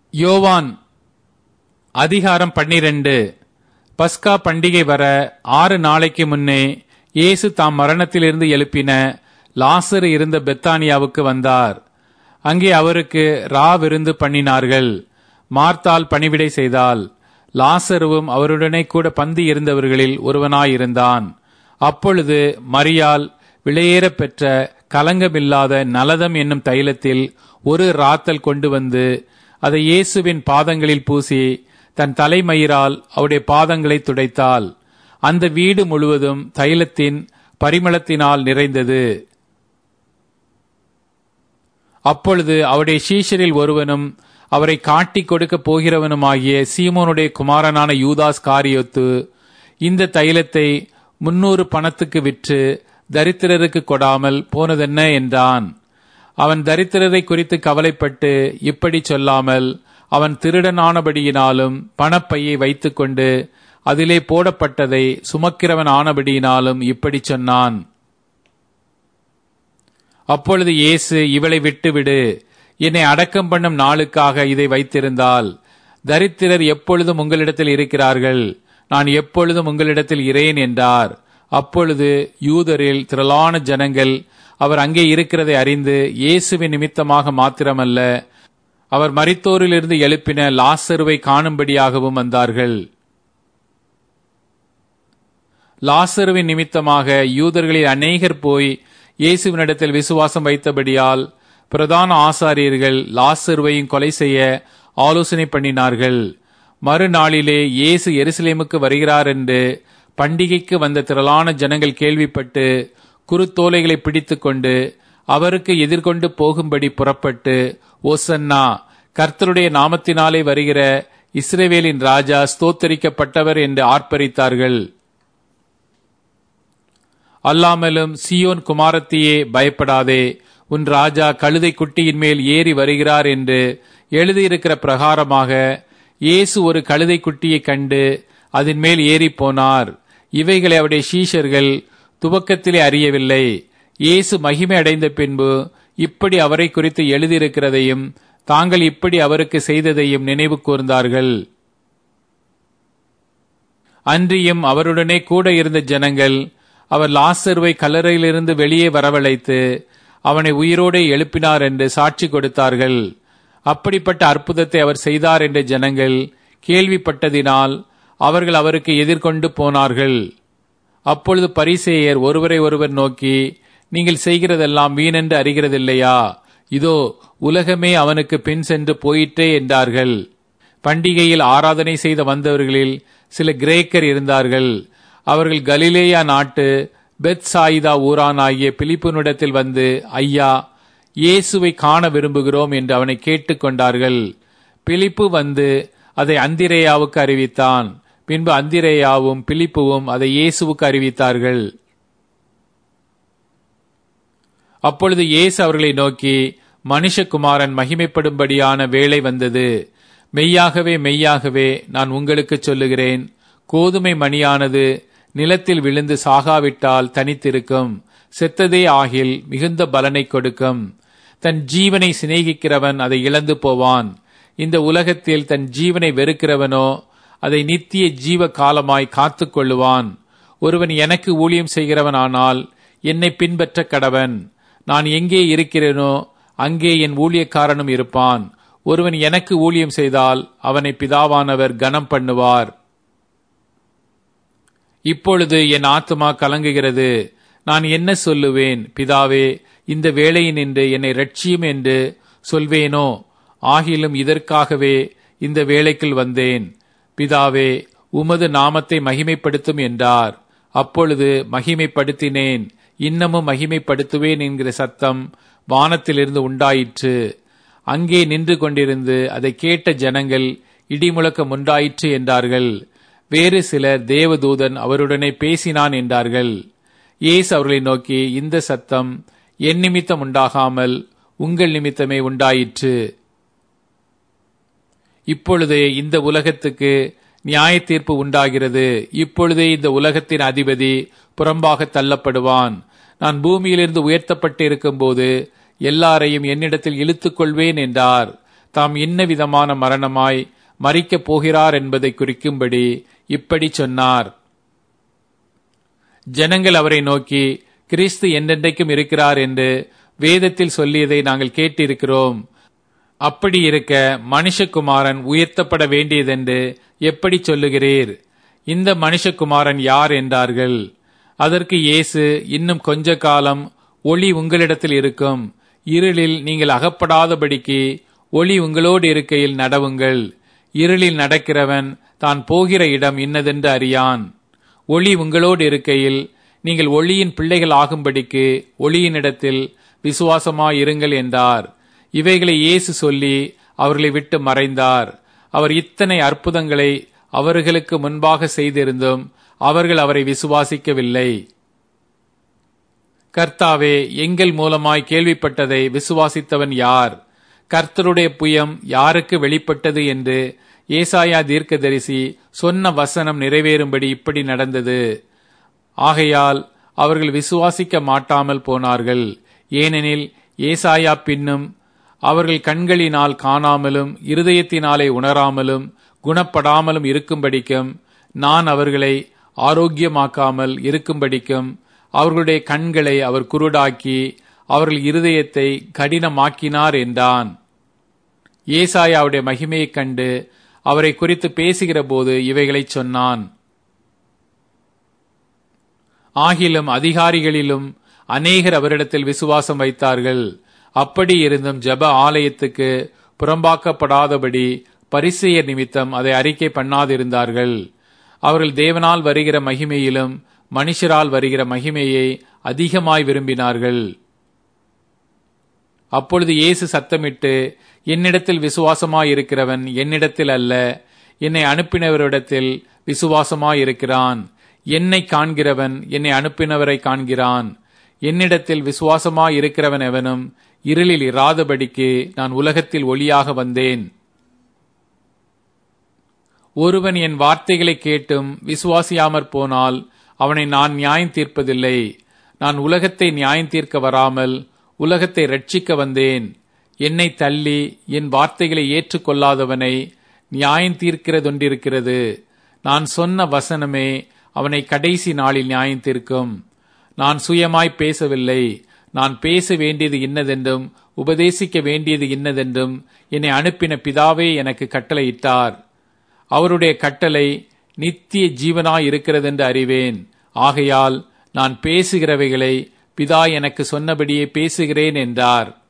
யோவான் அதிகாரம் பன்னிரண்டு பஸ்கா பண்டிகை வர ஆறு நாளைக்கு முன்னே இயேசு தாம் மரணத்திலிருந்து எழுப்பின லாசரு இருந்த பெத்தானியாவுக்கு வந்தார் அங்கே அவருக்கு ரா விருந்து பண்ணினார்கள் மார்த்தால் பணிவிடை செய்தால் லாசருவும் அவருடனே கூட பந்தி இருந்தவர்களில் ஒருவனாயிருந்தான் அப்பொழுது மரியாள் விலையேறப் பெற்ற கலங்கமில்லாத நலதம் என்னும் தைலத்தில் ஒரு ராத்தல் கொண்டு வந்து அதை இயேசுவின் பாதங்களில் பூசி தன் தலைமயிரால் அவருடைய பாதங்களை துடைத்தாள் அந்த வீடு முழுவதும் தைலத்தின் பரிமளத்தினால் நிறைந்தது அப்பொழுது அவருடைய சீஷரில் ஒருவனும் அவரை காட்டிக் கொடுக்க போகிறவனுமாகிய சீமோனுடைய குமாரனான யூதாஸ் காரியோத்து இந்த தைலத்தை முன்னூறு பணத்துக்கு விற்று தரித்திரருக்கு கொடாமல் போனதென்ன என்றான் அவன் தரித்திரரை குறித்து கவலைப்பட்டு இப்படி சொல்லாமல் அவன் திருடனானபடியினாலும் பணப்பையை வைத்துக்கொண்டு அதிலே போடப்பட்டதை சுமக்கிறவன் ஆனபடியினாலும் இப்படி சொன்னான் அப்பொழுது இயேசு இவளை விட்டுவிடு என்னை அடக்கம் பண்ணும் நாளுக்காக இதை வைத்திருந்தால் தரித்திரர் எப்பொழுதும் உங்களிடத்தில் இருக்கிறார்கள் நான் எப்பொழுதும் உங்களிடத்தில் இரேன் என்றார் அப்பொழுது யூதரில் திரளான ஜனங்கள் அவர் அங்கே இருக்கிறதை அறிந்து இயேசுவின் நிமித்தமாக மாத்திரமல்ல அவர் மரித்தோரிலிருந்து எழுப்பின லாசருவை காணும்படியாகவும் வந்தார்கள் லாசருவின் நிமித்தமாக யூதர்களில் அநேகர் போய் இயேசுவினிடத்தில் விசுவாசம் வைத்தபடியால் பிரதான ஆசாரியர்கள் லாசருவையும் கொலை செய்ய ஆலோசனை பண்ணினார்கள் மறுநாளிலே இயேசு எருசலேமுக்கு வருகிறார் என்று பண்டிகைக்கு வந்த திரளான ஜனங்கள் கேள்விப்பட்டு குருத்தோலைகளை பிடித்துக்கொண்டு அவருக்கு எதிர்கொண்டு போகும்படி புறப்பட்டு ஓசன்னா கர்த்தருடைய நாமத்தினாலே வருகிற இஸ்ரேவேலின் ராஜா ஸ்தோத்தரிக்கப்பட்டவர் என்று ஆர்ப்பரித்தார்கள் அல்லாமலும் சியோன் குமாரத்தியே பயப்படாதே உன் ராஜா கழுதை குட்டியின் மேல் ஏறி வருகிறார் என்று எழுதியிருக்கிற பிரகாரமாக இயேசு ஒரு கழுதை குட்டியை கண்டு அதன் மேல் ஏறி போனார் இவைகளை அவருடைய சீஷர்கள் துவக்கத்திலே அறியவில்லை இயேசு மகிமை அடைந்த பின்பு இப்படி அவரை குறித்து எழுதியிருக்கிறதையும் தாங்கள் இப்படி அவருக்கு செய்ததையும் நினைவு கூர்ந்தார்கள் அன்றியும் அவருடனே கூட இருந்த ஜனங்கள் அவர் லாசருவை கல்லறையிலிருந்து வெளியே வரவழைத்து அவனை உயிரோடு எழுப்பினார் என்று சாட்சி கொடுத்தார்கள் அப்படிப்பட்ட அற்புதத்தை அவர் செய்தார் என்ற ஜனங்கள் கேள்விப்பட்டதினால் அவர்கள் அவருக்கு எதிர்கொண்டு போனார்கள் அப்பொழுது பரிசேயர் ஒருவரை ஒருவர் நோக்கி நீங்கள் செய்கிறதெல்லாம் வீணென்று அறிகிறதில்லையா இதோ உலகமே அவனுக்கு பின் சென்று போயிற்றே என்றார்கள் பண்டிகையில் ஆராதனை செய்த வந்தவர்களில் சில கிரேக்கர் இருந்தார்கள் அவர்கள் கலிலேயா நாட்டு பெத் சாயிதா ஊரானாகிய பிலிப்புனிடத்தில் வந்து ஐயா இயேசுவை காண விரும்புகிறோம் என்று அவனை கேட்டுக்கொண்டார்கள் பிலிப்பு வந்து அதை அந்திரேயாவுக்கு அறிவித்தான் பின்பு அந்திரேயாவும் பிலிப்புவும் அதை இயேசுவுக்கு அறிவித்தார்கள் அப்பொழுது இயேசு அவர்களை நோக்கி மனுஷகுமாரன் மகிமைப்படும்படியான வேலை வந்தது மெய்யாகவே மெய்யாகவே நான் உங்களுக்கு சொல்லுகிறேன் கோதுமை மணியானது நிலத்தில் விழுந்து சாகாவிட்டால் தனித்திருக்கும் செத்ததே ஆகில் மிகுந்த பலனை கொடுக்கும் தன் ஜீவனை சிநேகிக்கிறவன் அதை இழந்து போவான் இந்த உலகத்தில் தன் ஜீவனை வெறுக்கிறவனோ அதை நித்திய ஜீவ காலமாய் காத்து கொள்ளுவான் ஒருவன் எனக்கு ஊழியம் செய்கிறவனானால் என்னை பின்பற்ற கடவன் நான் எங்கே இருக்கிறேனோ அங்கே என் ஊழியக்காரனும் இருப்பான் ஒருவன் எனக்கு ஊழியம் செய்தால் அவனை பிதாவானவர் கனம் பண்ணுவார் இப்பொழுது என் ஆத்மா கலங்குகிறது நான் என்ன சொல்லுவேன் பிதாவே இந்த வேளையினின்று என்னை ரட்சியும் என்று சொல்வேனோ ஆகிலும் இதற்காகவே இந்த வேலைக்குள் வந்தேன் பிதாவே உமது நாமத்தை மகிமைப்படுத்தும் என்றார் அப்பொழுது மகிமைப்படுத்தினேன் இன்னமும் மகிமைப்படுத்துவேன் என்கிற சத்தம் வானத்திலிருந்து உண்டாயிற்று அங்கே நின்று கொண்டிருந்து அதை கேட்ட ஜனங்கள் இடிமுழக்கம் உண்டாயிற்று என்றார்கள் வேறு சிலர் தேவதூதன் அவருடனே பேசினான் என்றார்கள் இயேசு அவர்களை நோக்கி இந்த சத்தம் என் நிமித்தம் உண்டாகாமல் உங்கள் நிமித்தமே உண்டாயிற்று இப்பொழுதே இந்த உலகத்துக்கு நியாய தீர்ப்பு உண்டாகிறது இப்பொழுதே இந்த உலகத்தின் அதிபதி புறம்பாக தள்ளப்படுவான் நான் பூமியிலிருந்து உயர்த்தப்பட்டு இருக்கும்போது எல்லாரையும் என்னிடத்தில் இழுத்துக் கொள்வேன் என்றார் தாம் இன்ன விதமான மரணமாய் மறிக்கப் போகிறார் என்பதை குறிக்கும்படி இப்படி சொன்னார் ஜனங்கள் அவரை நோக்கி கிறிஸ்து என்றென்றைக்கும் இருக்கிறார் என்று வேதத்தில் சொல்லியதை நாங்கள் கேட்டிருக்கிறோம் அப்படி இருக்க மனுஷகுமாரன் உயர்த்தப்பட வேண்டியதென்று எப்படி சொல்லுகிறீர் இந்த மனுஷகுமாரன் யார் என்றார்கள் அதற்கு இயேசு இன்னும் கொஞ்ச காலம் ஒளி உங்களிடத்தில் இருக்கும் இருளில் நீங்கள் அகப்படாதபடிக்கு ஒளி உங்களோடு இருக்கையில் நடவுங்கள் இருளில் நடக்கிறவன் தான் போகிற இடம் இன்னதென்று அறியான் ஒளி உங்களோடு இருக்கையில் நீங்கள் ஒளியின் பிள்ளைகள் ஆகும்படிக்கு ஒளியினிடத்தில் விசுவாசமாயிருங்கள் என்றார் இவைகளை இயேசு சொல்லி அவர்களை விட்டு மறைந்தார் அவர் இத்தனை அற்புதங்களை அவர்களுக்கு முன்பாக செய்திருந்தும் அவர்கள் அவரை விசுவாசிக்கவில்லை கர்த்தாவே எங்கள் மூலமாய் கேள்விப்பட்டதை விசுவாசித்தவன் யார் கர்த்தருடைய புயம் யாருக்கு வெளிப்பட்டது என்று ஏசாயா தீர்க்கதரிசி சொன்ன வசனம் நிறைவேறும்படி இப்படி நடந்தது ஆகையால் அவர்கள் விசுவாசிக்க மாட்டாமல் போனார்கள் ஏனெனில் ஏசாயா பின்னும் அவர்கள் கண்களினால் காணாமலும் இருதயத்தினாலே உணராமலும் குணப்படாமலும் இருக்கும்படிக்கும் நான் அவர்களை ஆரோக்கியமாக்காமல் இருக்கும்படிக்கும் அவர்களுடைய கண்களை அவர் குருடாக்கி அவர்கள் இருதயத்தை கடினமாக்கினார் என்றான் ஏசாயாவுடைய மகிமையைக் கண்டு அவரை குறித்து பேசுகிற போது இவைகளை சொன்னான் ஆகிலும் அதிகாரிகளிலும் அநேகர் அவரிடத்தில் விசுவாசம் வைத்தார்கள் அப்படி இருந்தும் ஜப ஆலயத்துக்கு புறம்பாக்கப்படாதபடி பரிசெயர் நிமித்தம் அதை அறிக்கை பண்ணாதிருந்தார்கள் அவர்கள் தேவனால் வருகிற மகிமையிலும் மனுஷரால் வருகிற மகிமையை அதிகமாய் விரும்பினார்கள் அப்பொழுது இயேசு சத்தமிட்டு என்னிடத்தில் விசுவாசமாயிருக்கிறவன் என்னிடத்தில் அல்ல என்னை அனுப்பினவரிடத்தில் விசுவாசமாயிருக்கிறான் என்னை காண்கிறவன் என்னை அனுப்பினவரை காண்கிறான் என்னிடத்தில் விசுவாசமாயிருக்கிறவன் எவனும் இருளில் இராதபடிக்கு நான் உலகத்தில் ஒளியாக வந்தேன் ஒருவன் என் வார்த்தைகளை கேட்டும் விசுவாசியாமற் போனால் அவனை நான் நியாயம் தீர்ப்பதில்லை நான் உலகத்தை நியாயம் தீர்க்க வராமல் உலகத்தை ரட்சிக்க வந்தேன் என்னை தள்ளி என் வார்த்தைகளை ஏற்றுக்கொள்ளாதவனை நியாயம் தீர்க்கிறதொன்றிருக்கிறது நான் சொன்ன வசனமே அவனை கடைசி நாளில் நியாயம் தீர்க்கும் நான் சுயமாய் பேசவில்லை நான் பேச வேண்டியது இன்னதென்றும் உபதேசிக்க வேண்டியது இன்னதென்றும் என்னை அனுப்பின பிதாவே எனக்கு கட்டளையிட்டார் அவருடைய கட்டளை நித்திய ஜீவனாய் இருக்கிறதென்று அறிவேன் ஆகையால் நான் பேசுகிறவைகளை பிதா எனக்கு சொன்னபடியே பேசுகிறேன் என்றார்